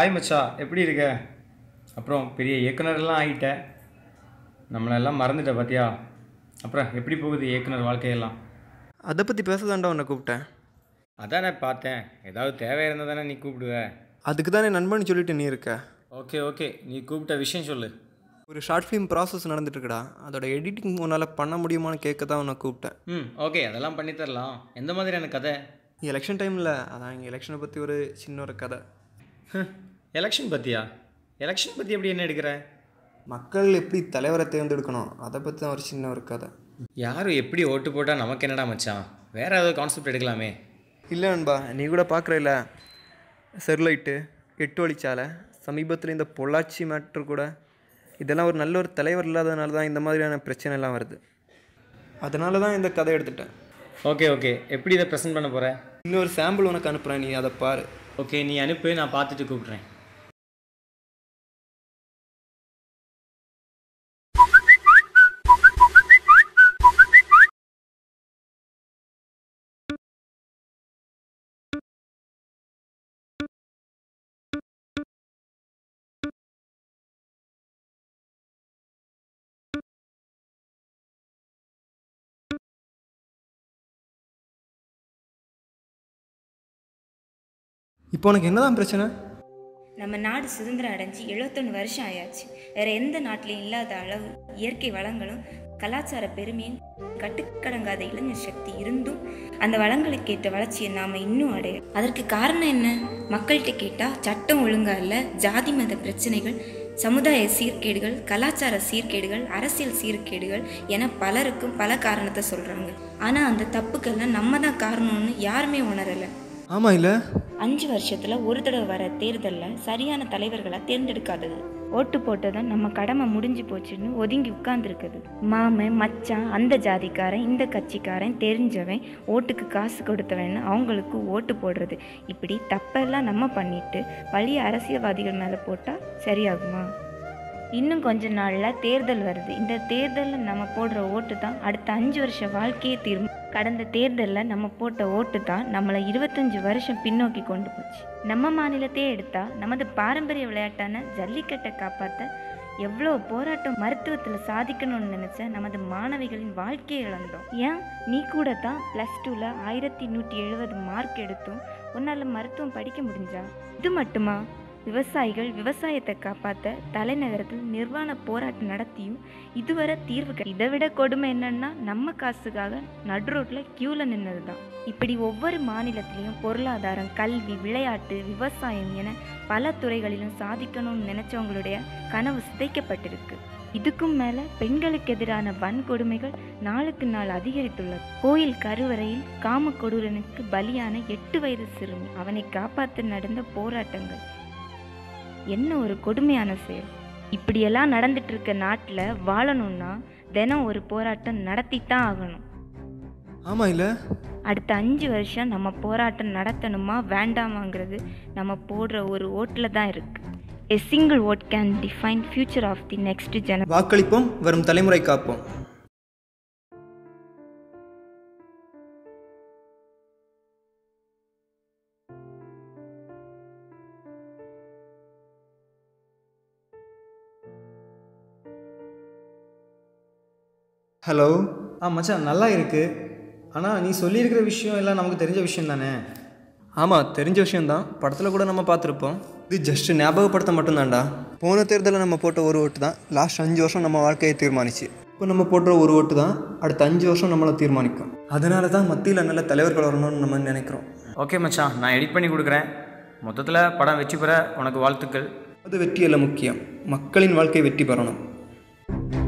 hi மச்சா எப்படி இருக்க அப்புறம் பெரிய இயக்குனர்லாம் ஆகிட்ட நம்மளெல்லாம் மறந்துட்ட பார்த்தியா அப்புறம் எப்படி போகுது இயக்குனர் வாழ்க்கையெல்லாம் அதை பற்றி பேசதாண்டா உன்னை கூப்பிட்டேன் அதான் நான் பார்த்தேன் ஏதாவது தேவை இருந்தால் தானே நீ கூப்பிடுவ அதுக்கு தானே நண்பன் சொல்லிட்டு நீ இருக்க ஓகே ஓகே நீ கூப்பிட்ட விஷயம் சொல்லு ஒரு ஷார்ட் ஃபிலிம் ப்ராசஸ் நடந்துட்டுருக்குடா அதோட எடிட்டிங் உன்னால் பண்ண முடியுமான்னு கேட்க தான் உன்னை கூப்பிட்டேன் ம் ஓகே அதெல்லாம் பண்ணி தரலாம் எந்த மாதிரியான கதை எலெக்ஷன் டைமில் அதான் இங்கே எலெக்ஷனை பற்றி ஒரு சின்ன ஒரு கதை எலெக்ஷன் பற்றியா எலெக்ஷன் பற்றி எப்படி என்ன எடுக்கிற மக்கள் எப்படி தலைவரை தேர்ந்தெடுக்கணும் அதை பற்றி தான் ஒரு சின்ன ஒரு கதை யாரும் எப்படி ஓட்டு போட்டால் நமக்கு என்னடா மச்சான் வேற ஏதாவது கான்செப்ட் எடுக்கலாமே இல்லை நண்பா நீ கூட பார்க்குறல செர்லைட்டு எட்டு வழிச்சாலை சமீபத்தில் இந்த பொள்ளாச்சி மேட்ரு கூட இதெல்லாம் ஒரு நல்ல ஒரு தலைவர் இல்லாததுனால தான் இந்த மாதிரியான பிரச்சனை எல்லாம் வருது அதனால தான் இந்த கதை எடுத்துட்டேன் ஓகே ஓகே எப்படி இதை ப்ரெசென்ட் பண்ண போகிற இன்னொரு சாம்பிள் உனக்கு அனுப்புகிறேன் நீ அதை பாரு ஓகே நீ அனுப்பு நான் பார்த்துட்டு கூப்பிட்றேன் இப்போ உனக்கு என்னதான் பிரச்சனை நம்ம நாடு சுதந்திரம் அடைஞ்சு எழுபத்தொன்று வருஷம் ஆயாச்சு வேற எந்த நாட்டிலையும் இல்லாத அளவு இயற்கை வளங்களும் கலாச்சார பெருமையும் கட்டுக்கடங்காத இளைஞர் சக்தி இருந்தும் அந்த வளங்களுக்கு ஏற்ற வளர்ச்சியை நாம இன்னும் அடைய அதற்கு காரணம் என்ன மக்கள்கிட்ட கேட்டா சட்டம் ஒழுங்கா இல்ல ஜாதி மத பிரச்சனைகள் சமுதாய சீர்கேடுகள் கலாச்சார சீர்கேடுகள் அரசியல் சீர்கேடுகள் என பலருக்கும் பல காரணத்தை சொல்றாங்க ஆனா அந்த தப்புக்கெல்லாம் நம்ம தான் காரணம்னு யாருமே உணரல ஆமாம் இல்லை அஞ்சு வருஷத்துல ஒரு தடவை வர தேர்தல்ல சரியான தலைவர்களை தேர்ந்தெடுக்காதது ஓட்டு போட்டதும் நம்ம கடமை முடிஞ்சு போச்சுன்னு ஒதுங்கி உட்கார்ந்துருக்குது மாமன் மச்சான் அந்த ஜாதிக்காரன் இந்த கட்சிக்காரன் தெரிஞ்சவன் ஓட்டுக்கு காசு கொடுத்தவன் அவங்களுக்கு ஓட்டு போடுறது இப்படி தப்பெல்லாம் நம்ம பண்ணிட்டு பழைய அரசியல்வாதிகள் மேலே போட்டால் சரியாகுமா இன்னும் கொஞ்ச நாளில் தேர்தல் வருது இந்த தேர்தலில் நம்ம போடுற ஓட்டு தான் அடுத்த அஞ்சு வருஷ வாழ்க்கையை தீர்மானம் கடந்த தேர்தலில் நம்ம போட்ட ஓட்டு தான் நம்மளை இருபத்தஞ்சு வருஷம் பின்னோக்கி கொண்டு போச்சு நம்ம மாநிலத்தையே எடுத்தா நமது பாரம்பரிய விளையாட்டான ஜல்லிக்கட்டை காப்பாற்ற எவ்வளோ போராட்டம் மருத்துவத்தில் சாதிக்கணும்னு நினச்ச நமது மாணவிகளின் வாழ்க்கையை இழந்தோம் ஏன் நீ கூட தான் ப்ளஸ் டூவில் ஆயிரத்தி நூற்றி எழுபது மார்க் எடுத்தும் உன்னால் மருத்துவம் படிக்க முடிஞ்சா இது மட்டுமா விவசாயிகள் விவசாயத்தை காப்பாற்ற தலைநகரத்தில் நிர்வாண போராட்டம் நடத்தியும் இதுவரை தீர்வு கிடை- இதை விட கொடுமை என்னன்னா நம்ம காசுக்காக நடுரோட்ல கியூல நின்னது தான் இப்படி ஒவ்வொரு மாநிலத்திலையும் பொருளாதாரம் கல்வி விளையாட்டு விவசாயம் என பல துறைகளிலும் சாதிக்கணும்னு நினைச்சவங்களுடைய கனவு சிதைக்கப்பட்டிருக்கு இதுக்கும் மேல பெண்களுக்கு எதிரான வன்கொடுமைகள் நாளுக்கு நாள் அதிகரித்துள்ளது கோயில் கருவறையில் காம கொடூரனுக்கு பலியான எட்டு வயது சிறுமி அவனை காப்பாற்ற நடந்த போராட்டங்கள் என்ன ஒரு கொடுமையான செயல் இப்படியெல்லாம் நடந்துட்டு இருக்க நாட்டில் வாழணும்னா தினம் ஒரு போராட்டம் நடத்தித்தான் ஆகணும் ஆமாம் இல்லை அடுத்த அஞ்சு வருஷம் நம்ம போராட்டம் நடத்தணுமா வேண்டாமாங்கிறது நம்ம போடுற ஒரு ஓட்டில் தான் இருக்கு a single vote can define future of the next ஜென வாக்களிப்போம் வரும் தலைமுறை காப்போம் ஹலோ ஆ மச்சான் நல்லா இருக்கு ஆனால் நீ சொல்லியிருக்கிற விஷயம் எல்லாம் நமக்கு தெரிஞ்ச விஷயம் தானே ஆமாம் தெரிஞ்ச விஷயம்தான் படத்தில் கூட நம்ம பார்த்துருப்போம் இது ஜஸ்ட் ஞாபகப்படுத்த மட்டும்தான்டா போன தேர்தலில் நம்ம போட்ட ஒரு ஓட்டு தான் லாஸ்ட் அஞ்சு வருஷம் நம்ம வாழ்க்கையை தீர்மானிச்சு இப்போ நம்ம போடுற ஒரு ஓட்டு தான் அடுத்த அஞ்சு வருஷம் நம்மளை தீர்மானிக்கும் அதனால தான் மத்தியில் நல்ல தலைவர்கள் வரணும்னு நம்ம நினைக்கிறோம் ஓகே மச்சான் நான் எடிட் பண்ணி கொடுக்குறேன் மொத்தத்தில் படம் வெற்றி பெற உனக்கு வாழ்த்துக்கள் அது வெற்றி அல்ல முக்கியம் மக்களின் வாழ்க்கை வெற்றி பெறணும்